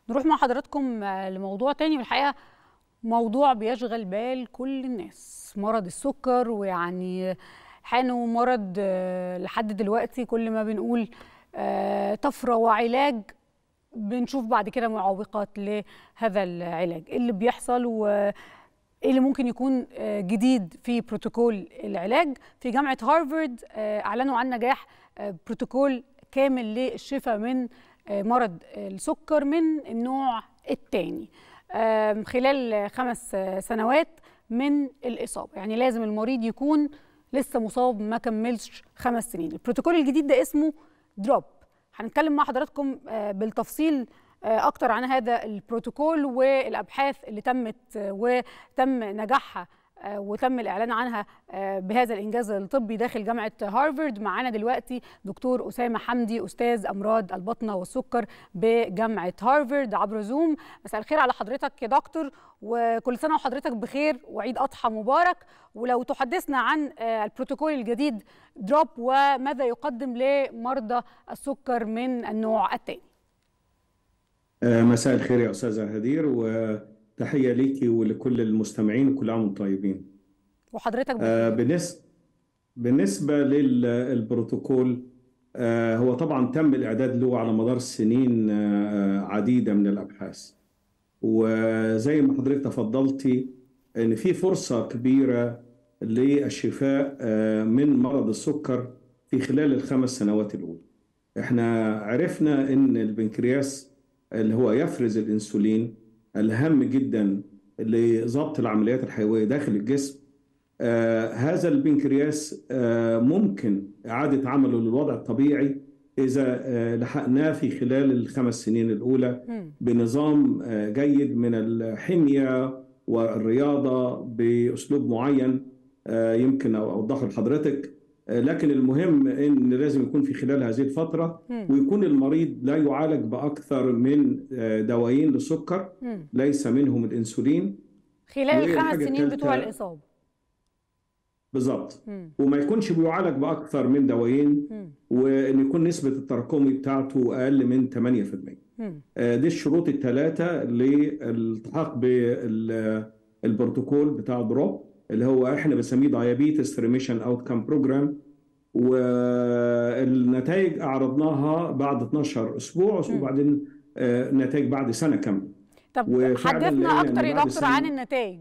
نروح مع حضراتكم لموضوع تاني والحقيقه موضوع بيشغل بال كل الناس مرض السكر ويعني حانه مرض لحد دلوقتي كل ما بنقول طفره وعلاج بنشوف بعد كده معوقات لهذا العلاج ايه اللي بيحصل و ايه اللي ممكن يكون جديد في بروتوكول العلاج في جامعه هارفارد اعلنوا عن نجاح بروتوكول كامل للشفاء من مرض السكر من النوع الثاني خلال خمس سنوات من الإصابة يعني لازم المريض يكون لسه مصاب ما كملش خمس سنين البروتوكول الجديد ده اسمه دروب هنتكلم مع حضراتكم بالتفصيل أكتر عن هذا البروتوكول والأبحاث اللي تمت وتم نجاحها وتم الاعلان عنها بهذا الانجاز الطبي داخل جامعه هارفارد معانا دلوقتي دكتور اسامه حمدي استاذ امراض البطنه والسكر بجامعه هارفارد عبر زوم مساء الخير على حضرتك يا دكتور وكل سنه وحضرتك بخير وعيد اضحى مبارك ولو تحدثنا عن البروتوكول الجديد دروب وماذا يقدم لمرضى السكر من النوع الثاني مساء الخير يا استاذه هدير و تحية ليكي ولكل المستمعين وكل عام وانتم طيبين. وحضرتك آه بالنسبة بالنسبة للبروتوكول آه هو طبعا تم الإعداد له على مدار سنين آه عديدة من الأبحاث. وزي ما حضرتك تفضلتي إن في فرصة كبيرة للشفاء آه من مرض السكر في خلال الخمس سنوات الأولى. احنا عرفنا إن البنكرياس اللي هو يفرز الأنسولين الهام جدا لضبط العمليات الحيويه داخل الجسم آه هذا البنكرياس آه ممكن اعاده عمله للوضع الطبيعي اذا آه لحقناه في خلال الخمس سنين الاولى بنظام آه جيد من الحميه والرياضه باسلوب معين آه يمكن اوضحه لحضرتك لكن المهم ان لازم يكون في خلال هذه الفتره ويكون المريض لا يعالج باكثر من دوايين للسكر ليس منهم الانسولين خلال الخمس سنين بتوع الاصابه بالظبط وما يكونش بيعالج باكثر من دوايين وان يكون نسبه التراكمي بتاعته اقل من 8% دي الشروط الثلاثه للالتحاق بالبروتوكول بتاع دروب اللي هو احنا بنسميه دايابيتس ريميشن اوت كام بروجرام والنتائج اعرضناها بعد 12 اسبوع وبعدين نتائج بعد سنه كامله طب حدثنا اكتر يا دكتور عن النتائج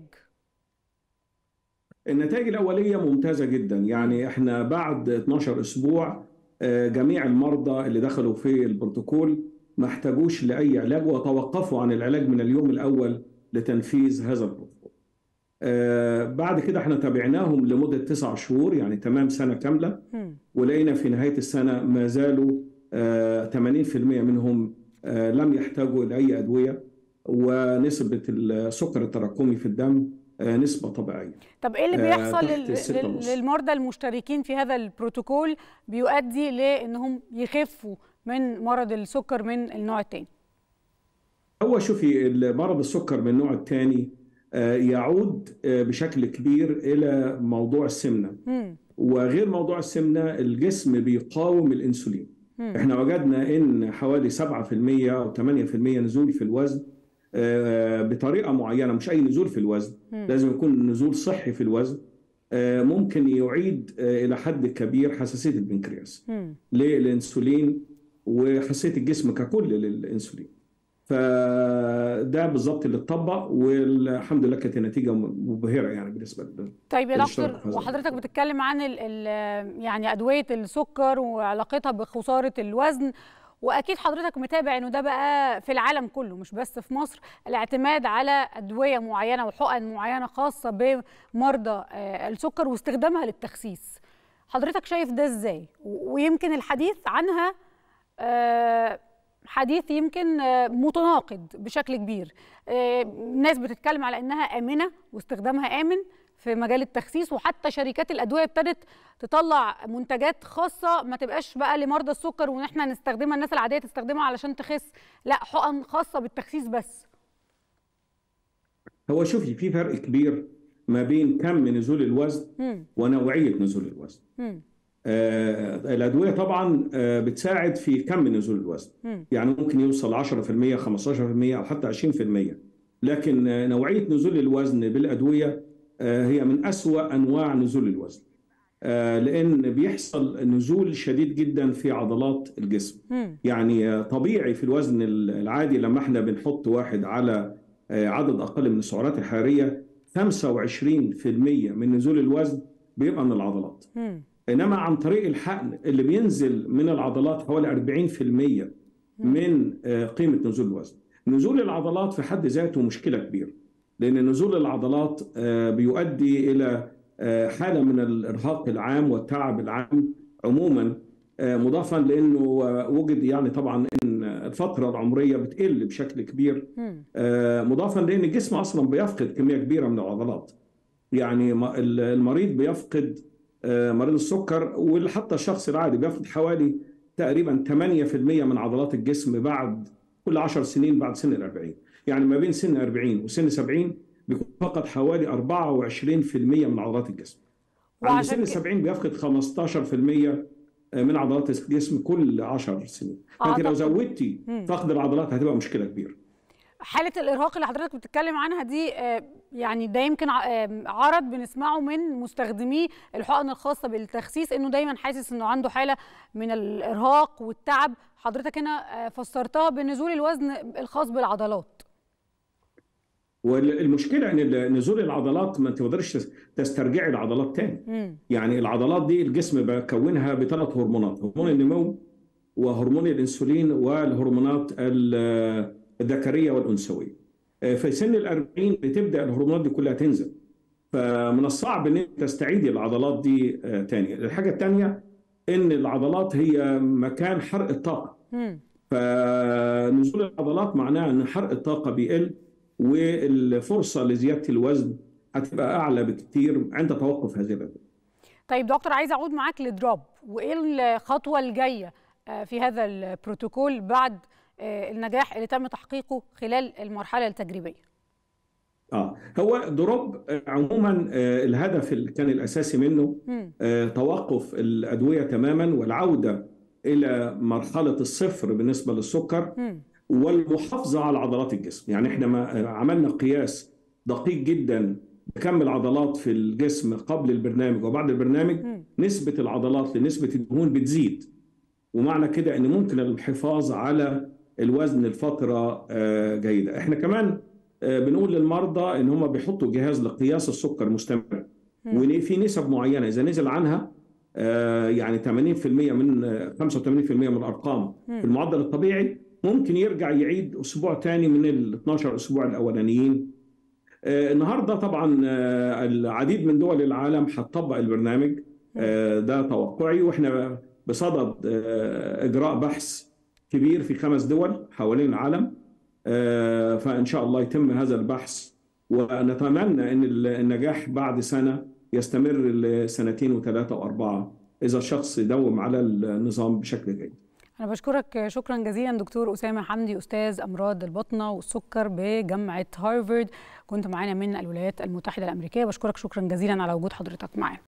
النتائج الاوليه ممتازه جدا يعني احنا بعد 12 اسبوع جميع المرضى اللي دخلوا في البروتوكول ما احتاجوش لاي علاج وتوقفوا عن العلاج من اليوم الاول لتنفيذ هذا البروتوكول آه بعد كده احنا تابعناهم لمدة تسع شهور يعني تمام سنة كاملة ولقينا في نهاية السنة ما زالوا آه 80% منهم آه لم يحتاجوا إلى أي أدوية ونسبة السكر التراكمي في الدم آه نسبة طبيعية طب إيه اللي بيحصل لل... للمرضى المشتركين في هذا البروتوكول بيؤدي لأنهم يخفوا من مرض السكر من النوع الثاني هو شوفي مرض السكر من النوع الثاني يعود بشكل كبير الى موضوع السمنه وغير موضوع السمنه الجسم بيقاوم الانسولين احنا وجدنا ان حوالي 7% او 8% نزول في الوزن بطريقه معينه مش اي نزول في الوزن لازم يكون نزول صحي في الوزن ممكن يعيد الى حد كبير حساسيه البنكرياس للانسولين وحساسيه الجسم ككل للانسولين فده بالظبط اللي اتطبق والحمد لله كانت النتيجه مبهره يعني بالنسبه لنا طيب يا دكتور وحضرتك بتتكلم عن ال ال يعني ادويه السكر وعلاقتها بخساره الوزن واكيد حضرتك متابع انه ده بقى في العالم كله مش بس في مصر الاعتماد على ادويه معينه وحقن معينه خاصه بمرضى السكر واستخدامها للتخسيس حضرتك شايف ده ازاي ويمكن الحديث عنها حديث يمكن متناقض بشكل كبير ناس بتتكلم على انها امنه واستخدامها امن في مجال التخسيس وحتى شركات الادويه ابتدت تطلع منتجات خاصه ما تبقاش بقى لمرضى السكر وان احنا نستخدمها الناس العاديه تستخدمها علشان تخس لا حقن خاصه بالتخسيس بس هو شوفي في فرق كبير ما بين كم نزول الوزن م. ونوعيه نزول الوزن م. آه، الادويه طبعا آه، بتساعد في كم نزول الوزن مم. يعني ممكن يوصل 10% 15% او حتى 20% لكن آه، نوعيه نزول الوزن بالادويه آه، هي من اسوا انواع نزول الوزن آه، لان بيحصل نزول شديد جدا في عضلات الجسم مم. يعني آه، طبيعي في الوزن العادي لما احنا بنحط واحد على آه، عدد اقل من السعرات الحراريه 25% من نزول الوزن بيبقى من العضلات مم. انما عن طريق الحقن اللي بينزل من العضلات حوالي 40% من آه، قيمه نزول الوزن. نزول العضلات في حد ذاته مشكله كبيره لان نزول العضلات آه، بيؤدي الى آه، حاله من الارهاق العام والتعب العام عموما آه، مضافا لانه آه، وجد يعني طبعا ان الفتره العمريه بتقل بشكل كبير مم. آه، مضافا لان الجسم اصلا بيفقد كميه كبيره من العضلات يعني م- ال- المريض بيفقد آه، مريض السكر وحتى الشخص العادي بيفقد حوالي تقريبا 8% من عضلات الجسم بعد كل 10 سنين بعد سن ال 40 يعني ما بين سن 40 وسن 70 بيكون فقد حوالي 24% من عضلات الجسم عند وعشان سن كده 70 بيفقد 15% من عضلات الجسم كل 10 سنين فانت لو أعتقد- زودتي مم. فقد العضلات هتبقى مشكله كبيره حالة الإرهاق اللي حضرتك بتتكلم عنها دي آه، يعني ده يمكن ع- آه، عرض بنسمعه من مستخدمي الحقن الخاصة بالتخسيس إنه دايما حاسس إنه عنده حالة من الإرهاق والتعب حضرتك هنا آه، فسرتها بنزول الوزن الخاص بالعضلات والمشكله ان نزول العضلات ما تقدرش تسترجعي العضلات تاني مم. يعني العضلات دي الجسم بكونها بثلاث هرمونات هرمون النمو وهرمون الانسولين والهرمونات ال- الذكريه والانثويه في سن الأربعين بتبدا الهرمونات دي كلها تنزل فمن الصعب ان انت تستعيدي العضلات دي آه، تاني الحاجه الثانيه ان العضلات هي مكان حرق الطاقه مم. فنزول العضلات معناه ان حرق الطاقه بيقل والفرصه لزياده الوزن هتبقى اعلى بكتير عند توقف هذه الادويه طيب دكتور عايز أعود معاك لدروب وإيه الخطوة الجاية آه، في هذا البروتوكول بعد آه، النجاح اللي تم تحقيقه خلال المرحلة التجريبية اه هو دروب آه، عموما آه، الهدف اللي كان الاساسي منه مم. آه، توقف الادويه تماما والعوده الى مرحله الصفر بالنسبه للسكر مم. والمحافظه على عضلات الجسم يعني احنا ما آه، عملنا قياس دقيق جدا بكم العضلات في الجسم قبل البرنامج وبعد البرنامج مم. نسبه العضلات لنسبه الدهون بتزيد ومعنى كده ان ممكن الحفاظ على الوزن لفتره آه، جيده احنا كمان آه، بنقول للمرضى ان هم بيحطوا جهاز لقياس السكر مستمر مم. وفي نسب معينه اذا نزل عنها آه، يعني 80% من آه، 85% من الارقام مم. في المعدل الطبيعي ممكن يرجع يعيد اسبوع تاني من ال 12 اسبوع الاولانيين آه، النهارده طبعا آه، العديد من دول العالم هتطبق البرنامج آه، ده توقعي واحنا بصدد آه، اجراء بحث كبير في خمس دول حوالين العالم آه، فان شاء الله يتم هذا البحث ونتمنى ان النجاح بعد سنه يستمر لسنتين وثلاثه واربعه اذا الشخص يدوم على النظام بشكل جيد. أنا بشكرك شكرا جزيلا دكتور أسامة حمدي أستاذ أمراض البطنة والسكر بجامعة هارفارد كنت معانا من الولايات المتحدة الأمريكية بشكرك شكرا جزيلا على وجود حضرتك معانا